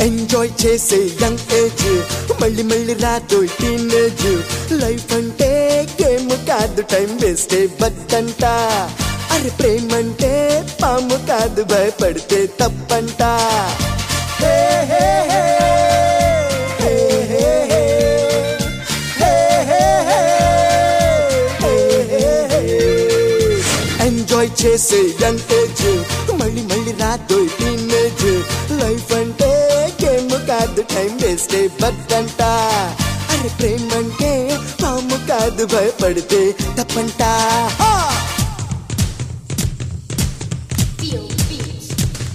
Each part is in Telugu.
ఎంజాయ్ చేసే యంగ్ ఏజ్ మళ్ళీ మళ్ళీ రాదు టీనేజ్ లైఫ్ అంటే గేమ్ కాదు టైం వేస్తే బద్దంట అరే ప్రేమంటే పాము కాదు భయపడితే తప్పంట hey hey hey. Hey hey hey. Hey hey hey. Hey hey hey. Enjoy చేసే యంగ్ ఏజ్ మళ్ళీ మళ్ళీ రాదు టీనేజ్ లైఫ్ అంటే గేమ్ కాదు టైం వేస్తే బద్దంట అరే ప్రేమంటే పాము కాదు భయపడితే తప్పంట హా! Feel beats.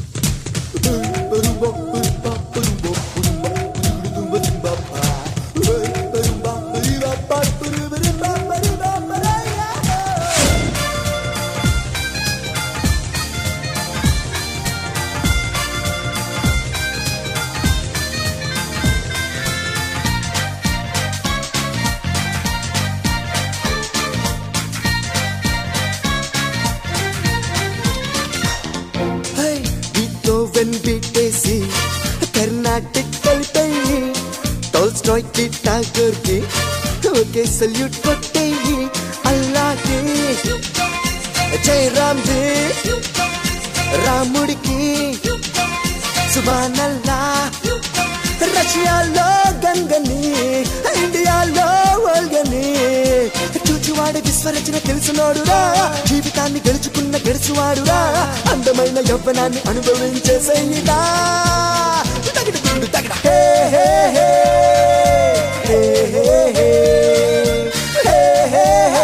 హై, బీథోవెన్ బీటేసి కర్ణాటిక్ కలిపేయి టోల్స్టాయ్ కి టాగర్ కి ఒకే సల్యూట్ కొట్టేయి అల్లాకి జయరామ్ జీ రాముడికి సుబానల్లా రష్యాలో గంగని ఇండియాలో వల్గని చూచువాడి విశ్వరచన తెలిసినోడురా జీవితాన్ని గెలుచుకున్న గెలుచువాడురా అందమైన యవ్వనాన్ని అనుభవించేసేయిదా తగిడ గుండు తగిడ hey hey hey hey hey hey hey hey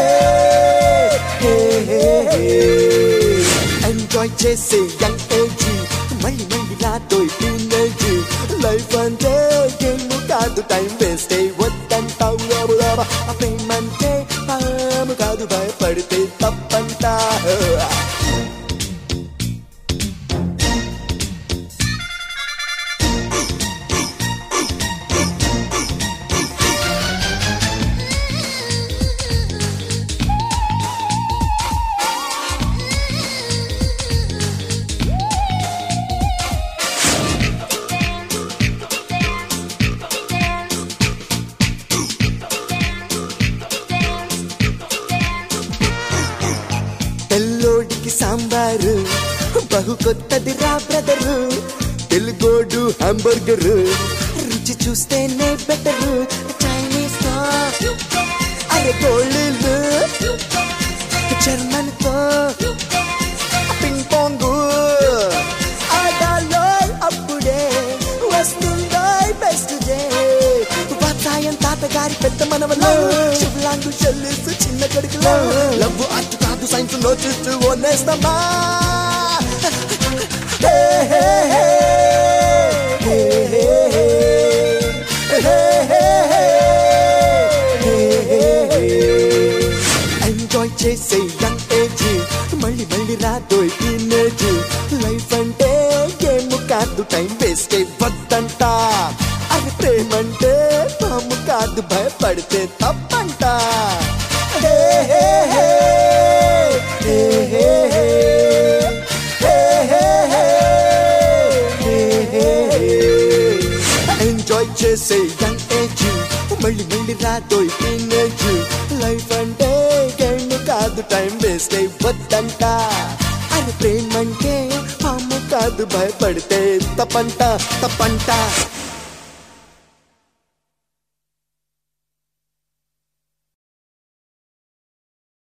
hey hey hey enjoy చేసే యంగ్ ఏజ్ మళ్ళీ మళ్ళీ రాతో టీనేజ్ లైఫ్ అంటే గేమ్ కాదు టైం వేస్ట్ వద్దంటావు రాబు రాబా ఆ ప్రేమంటే పాము కాదు భయపడితే తప్పంటా తెల్లోడికి సాంబారు బహు కొత్తది రా బ్రదరు తెలుగోడు హాంబర్గర్ రుచి చూస్తేనే బెటర్ చైనీస్ తో అరే గోళీలు జర్మన్ తో పింగ్ పాంగ్ ఆడాలో అప్పుడే వస్తుందో బెస్ట్ డే వాతాయం తాతగారి పెద్ద మనవలో శుభ్లాంగు చెల్లిస్తూ చిన్న కొడుకులో లవ్ అటు కాదు సైన్స్ లో చూస్తూ ఓనేస్తామా hey hey hey. Hey hey hey. Hey hey hey. Hey hey hey. Enjoy చేసే యంగ్ ఏజ్ మళ్ళీ మళ్ళీ రాదో టీనేజ్ లైఫ్ అంటే గేమ్ కాదు టైం వేస్ట్ వద్దంట అది ప్రేమంటే పాము కాదు భయపడితే తప్పంట hey hey hey. Hey hey hey. Hey hey hey. Hey hey hey. Enjoy చేసే యంగ్ ఏజ్ మళ్ళీ మళ్ళీ రాదో టీనేజ్ లైఫ్ అంటే గేమ్ కాదు టైం వేస్ట్ వద్దంట అది ప్రేమంటే పాము కాదు భయపడితే తప్పంట తప్పంట